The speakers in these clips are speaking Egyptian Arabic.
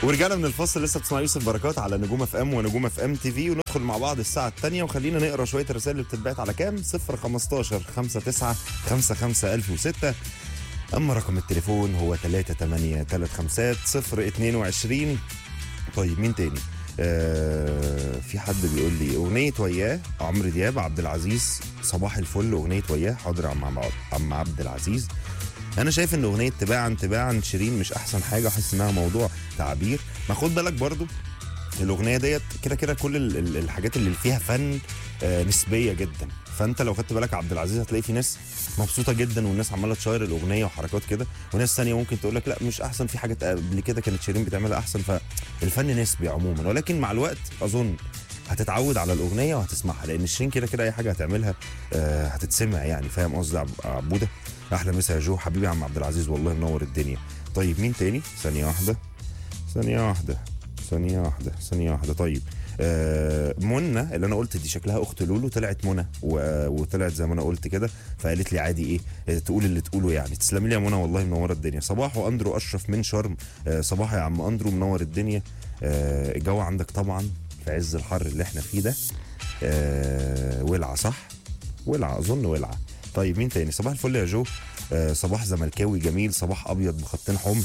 ورجعنا من الفصل لسه بتسمع يوسف بركات على نجوم اف ام ونجوم اف ام تي في وندخل مع بعض الساعه الثانيه وخلينا نقرا شويه الرسائل اللي بتتبعت على كام 0 15 59 55 1006 اما رقم التليفون هو 38 35 0 22 طيب مين تاني؟ آه في حد بيقول لي اغنيه وياه عمرو دياب عبد العزيز صباح الفل اغنيه وياه حاضر يا عم عم عم عبد العزيز انا شايف ان اغنيه تباعا تباعا شيرين مش احسن حاجه حاسس انها موضوع تعبير ما خد بالك برضو الاغنيه ديت كده كده كل ال- ال- الحاجات اللي فيها فن آه، نسبيه جدا فانت لو خدت بالك عبد العزيز هتلاقي في ناس مبسوطه جدا والناس عماله تشاير الاغنيه وحركات كده وناس ثانيه ممكن تقول لك لا مش احسن في حاجات قبل كده كانت شيرين بتعملها احسن فالفن نسبي عموما ولكن مع الوقت اظن هتتعود على الاغنيه وهتسمعها لان شيرين كده كده اي حاجه هتعملها آه، هتتسمع يعني فاهم قصدي عب- عبوده احلى مسا يا جو حبيبي يا عم عبد العزيز والله منور الدنيا طيب مين تاني ثانيه واحده ثانيه واحده ثانيه واحده ثانيه واحده طيب آه منى اللي انا قلت دي شكلها اخت لولو طلعت منى و- وطلعت زي ما انا قلت كده فقالت لي عادي ايه آه، تقول اللي تقوله يعني تسلمي لي يا منى والله منوره الدنيا صباح واندرو اشرف من شرم آه صباح يا عم اندرو منور الدنيا آه الجو عندك طبعا في عز الحر اللي احنا فيه ده آه ولعه صح ولعه اظن ولعه طيب مين تاني صباح الفل يا جو آه صباح زملكاوي جميل صباح ابيض بخطين حمر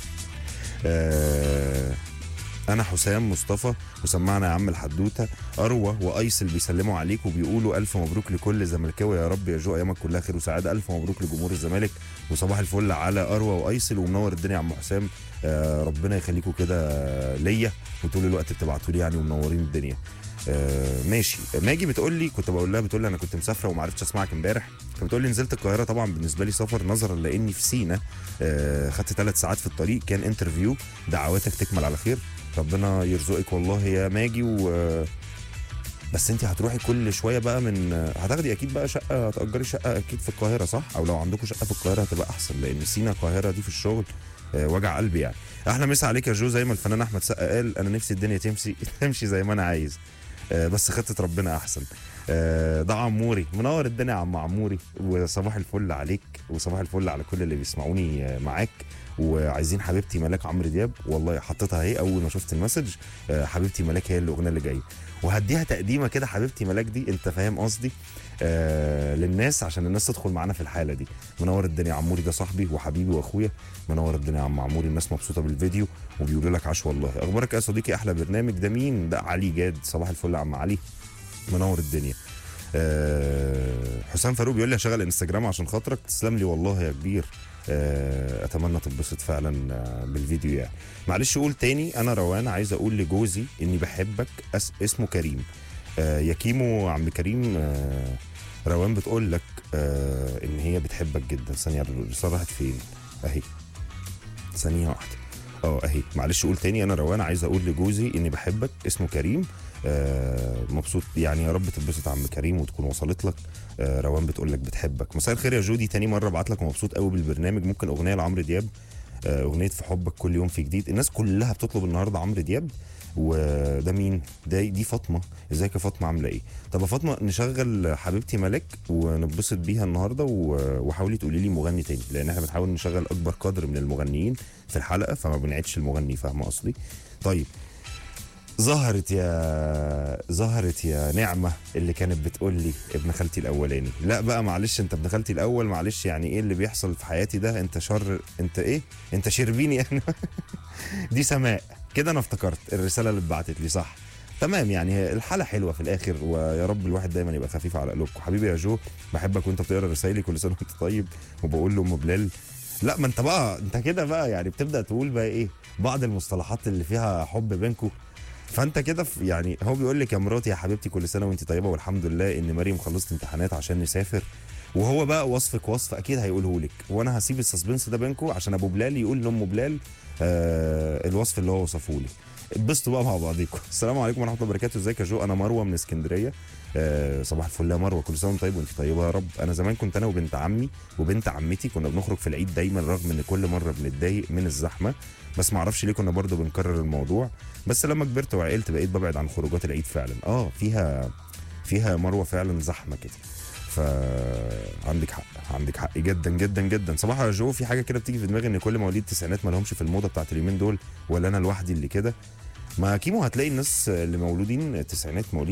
آه انا حسام مصطفى وسمعنا يا عم الحدوته اروى وايسل بيسلموا عليك وبيقولوا الف مبروك لكل زملكاوي يا رب يا جو ايامك كلها خير وسعاده الف مبروك لجمهور الزمالك وصباح الفل على اروى وايسل ومنور الدنيا يا عم حسام آه ربنا يخليكم كده ليا وطول الوقت بتبعتوا لي يعني ومنورين الدنيا آه ماشي ماجي بتقول لي كنت بقول لها بتقول لي انا كنت مسافره وما عرفتش اسمعك امبارح فبتقول لي نزلت القاهره طبعا بالنسبه لي سفر نظرا لاني في سينا آه خدت ثلاث ساعات في الطريق كان انترفيو دعواتك تكمل على خير ربنا يرزقك والله يا ماجي و بس انت هتروحي كل شويه بقى من هتاخدي اكيد بقى شقه هتاجري شقه اكيد في القاهره صح او لو عندكم شقه في القاهره هتبقى احسن لان سينا القاهره دي في الشغل آه، وجع قلبي يعني احلى مسا عليك يا جو زي ما الفنان احمد سقا قال انا نفسي الدنيا تمشي تمشي زي ما انا عايز آه، بس خطه ربنا احسن آه، ده عموري منور الدنيا يا عم عموري وصباح الفل عليك وصباح الفل على كل اللي بيسمعوني آه، معاك وعايزين حبيبتي ملاك عمرو دياب والله حطيتها اهي اول ما شفت المسج آه، حبيبتي ملاك هي الاغنيه اللي جايه وهديها تقديمه كده حبيبتي ملاك دي انت فاهم قصدي آه للناس عشان الناس تدخل معانا في الحاله دي منور الدنيا عموري ده صاحبي وحبيبي واخويا منور الدنيا يا عم عموري الناس مبسوطه بالفيديو وبيقولوا لك عاش والله اخبارك إيه يا صديقي احلى برنامج ده مين ده علي جاد صباح الفل يا عم علي منور الدنيا آه حسام فاروق بيقول لي هشغل انستجرام عشان خاطرك تسلم لي والله يا كبير آه اتمنى تتبسط فعلا آه بالفيديو يعني معلش قول تاني انا روان عايز اقول لجوزي اني بحبك أس اسمه كريم آه يا كيمو عم كريم آه روان بتقول لك آه ان هي بتحبك جدا ثانيه الرساله راحت فين اهي ثانيه واحده اه اهي معلش قول تاني انا روان عايز اقول لجوزي اني بحبك اسمه كريم آه مبسوط يعني يا رب تتبسط عم كريم وتكون وصلت لك آه روان بتقول لك بتحبك مساء الخير يا جودي تاني مره ابعت لك ومبسوط قوي بالبرنامج ممكن اغنيه لعمرو دياب آه اغنيه في حبك كل يوم في جديد الناس كلها بتطلب النهارده عمرو دياب وده مين ده دي فاطمه ازيك يا فاطمه عامله ايه طب يا فاطمه نشغل حبيبتي ملاك ونتبسط بيها النهارده و- وحاولي تقولي لي مغني تاني لان احنا بنحاول نشغل اكبر قدر من المغنيين في الحلقه فما بنعيدش المغني فاهمه قصدي طيب ظهرت يا ظهرت يا نعمه اللي كانت بتقول لي ابن خالتي الاولاني لا بقى معلش انت ابن خالتي الاول معلش يعني ايه اللي بيحصل في حياتي ده انت شر انت ايه انت شربيني انا دي سماء كده انا افتكرت الرساله اللي اتبعتت لي صح تمام يعني هي الحاله حلوه في الاخر ويا رب الواحد دايما يبقى خفيف على قلوبكم حبيبي يا جو بحبك وانت بتقرا رسايلي كل سنه وانت طيب وبقول له ام بلال لا ما انت بقى انت كده بقى يعني بتبدا تقول بقى ايه بعض المصطلحات اللي فيها حب بينكم فانت كده في- يعني هو بيقول لك يا مراتي يا حبيبتي كل سنه وانت طيبه والحمد لله ان مريم خلصت امتحانات عشان نسافر وهو بقى وصفك وصف اكيد هيقوله لك وانا هسيب السسبنس ده بينكم عشان ابو بلال يقول لام بلال آه الوصف اللي هو وصفه لي اتبسطوا بقى مع بعضيكم السلام عليكم ورحمه الله وبركاته ازيك يا جو انا مروه من اسكندريه آه صباح الفل يا مروه كل سنه وانت طيب وانت طيبه يا رب انا زمان كنت انا وبنت عمي وبنت عمتي كنا بنخرج في العيد دايما رغم ان كل مره بنتضايق من الزحمه بس ما اعرفش ليه كنا برضو بنكرر الموضوع بس لما كبرت وعقلت بقيت ببعد عن خروجات العيد فعلا اه فيها فيها مروه فعلا زحمه كده فعندك حق عندك حق جدا جدا جدا صباح يا جو في حاجه كده بتيجي في دماغي ان كل مواليد التسعينات ما لهمش في الموضه بتاعت اليومين دول ولا انا لوحدي اللي كده ما كيمو هتلاقي الناس اللي مولودين التسعينات مواليد